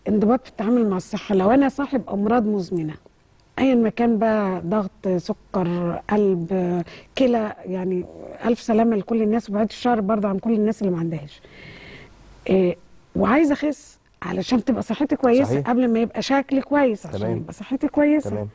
انضباط في التعامل مع الصحه لو انا صاحب امراض مزمنه ايا ما كان بقى ضغط سكر قلب آه، كلى يعني الف سلامه لكل الناس وبعد الشر برضه عن كل الناس اللي ما عندهاش إيه وعايزه اخس علشان تبقى صحتي كويسه صحيح. قبل ما يبقى شكلي كويس عشان تمام. يبقى صحتي كويسه تمام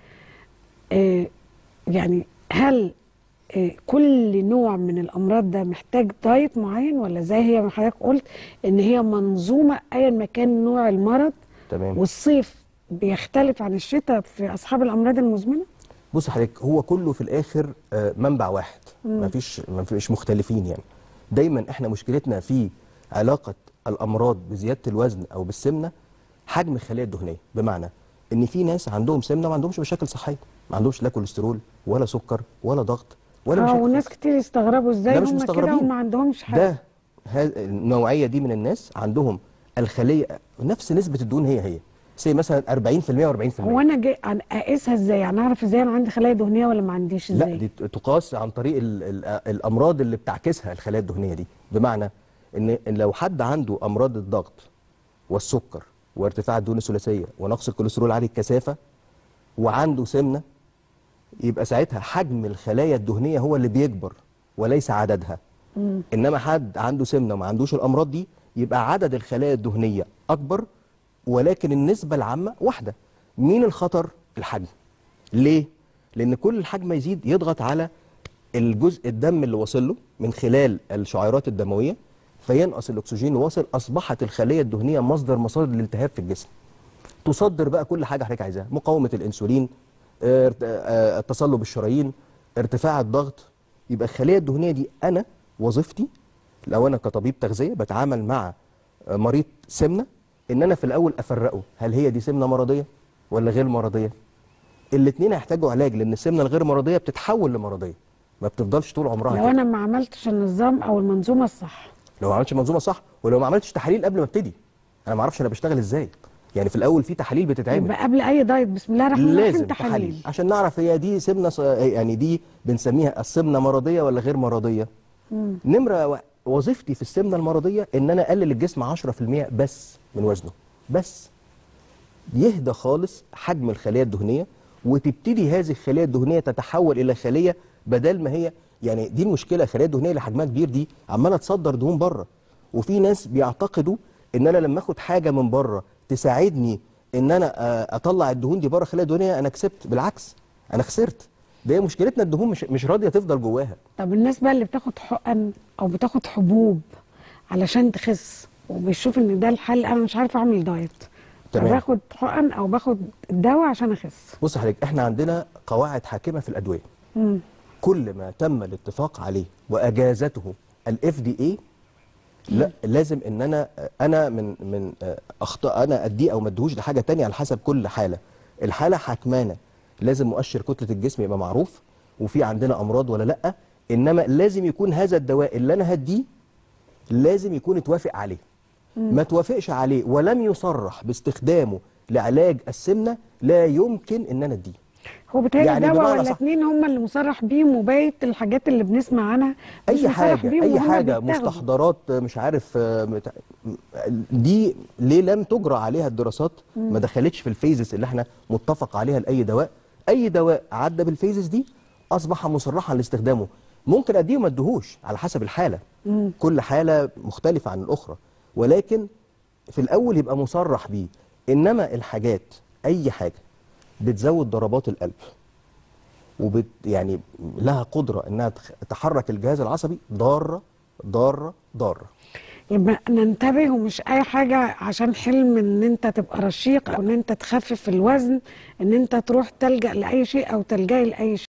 إيه يعني هل إيه كل نوع من الامراض ده محتاج دايت معين ولا زي هي ما حضرتك قلت ان هي منظومه ايا ما كان نوع المرض تمام والصيف بيختلف عن الشتاء في اصحاب الامراض المزمنه بص حضرتك هو كله في الاخر آه، منبع واحد مفيش مفيش مختلفين يعني دايما احنا مشكلتنا في علاقه الامراض بزياده الوزن او بالسمنه حجم الخلايا الدهنيه بمعنى ان في ناس عندهم سمنه ما عندهمش مشاكل صحيه ما عندهمش لا كوليسترول ولا سكر ولا ضغط ولا اه مشاكل وناس خالص. كتير يستغربوا ازاي ده مش هم كده مستغربين. وما عندهمش حاجه ده ها- النوعيه دي من الناس عندهم الخليه نفس نسبه الدهون هي هي زي مثلا 40% و40% هو انا جاي أنا اقيسها ازاي يعني اعرف ازاي انا عندي خلايا دهنيه ولا ما عنديش ازاي لا دي تقاس عن طريق ال ال الامراض اللي بتعكسها الخلايا الدهنيه دي بمعنى ان إن لو حد عنده امراض الضغط والسكر وارتفاع الدهون الثلاثيه ونقص الكوليسترول عالي الكثافه وعنده سمنه يبقى ساعتها حجم الخلايا الدهنيه هو اللي بيكبر وليس عددها انما حد عنده سمنه وما عندوش الامراض دي يبقى عدد الخلايا الدهنيه اكبر ولكن النسبه العامه واحده مين الخطر الحجم ليه لان كل الحجم يزيد يضغط على الجزء الدم اللي واصل له من خلال الشعيرات الدمويه فينقص الاكسجين اللي واصل اصبحت الخليه الدهنيه مصدر مصادر الالتهاب في الجسم تصدر بقى كل حاجه حضرتك عايزاها مقاومه الانسولين آه، ارت- آه، تصلب الشرايين ارتفاع الضغط يبقى الخليه الدهنيه دي انا وظيفتي لو انا كطبيب تغذيه بتعامل مع آه، مريض سمنه ان انا في الاول افرقه هل هي دي سمنه مرضيه ولا غير مرضيه الاثنين هيحتاجوا علاج لان السمنه الغير مرضيه بتتحول لمرضيه ما بتفضلش طول عمرها لو كده. انا ما عملتش النظام او المنظومه الصح لو ما عملتش منظومه صح ولو ما عملتش تحاليل قبل ما ابتدي انا ما اعرفش انا بشتغل ازاي يعني في الاول في تحاليل بتتعمل يبقى قبل اي دايت بسم الله الرحمن الرحيم لازم تحاليل تحاليل عشان نعرف هي دي سمنه ص- يعني دي بنسميها السمنه مرضيه ولا غير مرضيه نمره و- وظيفتي في السمنه المرضيه ان انا اقلل الجسم 10% بس من وزنه بس يهدى خالص حجم الخليه الدهنيه وتبتدي هذه الخليه الدهنيه تتحول الى خليه بدل ما هي يعني دي المشكله الخلايا الدهنيه اللي حجمها كبير دي عماله تصدر دهون بره وفي ناس بيعتقدوا ان انا لما اخد حاجه من بره تساعدني ان انا آه، اطلع الدهون دي بره خلايا دهنيه انا كسبت بالعكس انا خسرت ده هي مشكلتنا الدهون مش مش راضيه تفضل جواها طب الناس بقى اللي بتاخد حقن او بتاخد حبوب علشان تخس وبيشوف ان ده الحل انا مش عارفه اعمل دايت تمام. باخد حقن او باخد دواء عشان اخس بص يا حضرتك احنا عندنا قواعد حاكمه في الادويه مم. كل ما تم الاتفاق عليه واجازته الاف دي اي لا لازم ان انا انا من من اخطاء انا اديه او ما اديهوش لحاجه تانية على حسب كل حاله الحاله حكمانه لازم مؤشر كتله الجسم يبقى معروف وفي عندنا امراض ولا لا انما لازم يكون هذا الدواء اللي انا هديه لازم يكون اتوافق عليه ما توافقش عليه ولم يصرح باستخدامه لعلاج السمنه لا يمكن ان انا اديه هو بيتهيألي يعني دواء بمعنى ولا صح. اتنين هم اللي مصرح بيهم وبقيه الحاجات اللي بنسمع عنها مش اي مصرح حاجه بيهم اي وهم حاجه بيتاخدوا. مستحضرات مش عارف آه، مت- دي ليه لم تجرى عليها الدراسات ما دخلتش في الفيزز اللي احنا متفق عليها لاي دواء اي دواء عدى بالفيزز دي اصبح مصرحا لاستخدامه ممكن اديه وما اديهوش على حسب الحاله كل حاله مختلفه عن الاخرى ولكن في الاول يبقى مصرح بيه انما الحاجات اي حاجه بتزود ضربات القلب وبت يعني لها قدره انها تخ- تحرك الجهاز العصبي ضاره ضاره ضاره يبقى ننتبه ومش اي حاجه عشان حلم ان انت تبقى رشيق او ان انت تخفف الوزن ان انت تروح تلجأ لاي شيء او تلجأي لاي شيء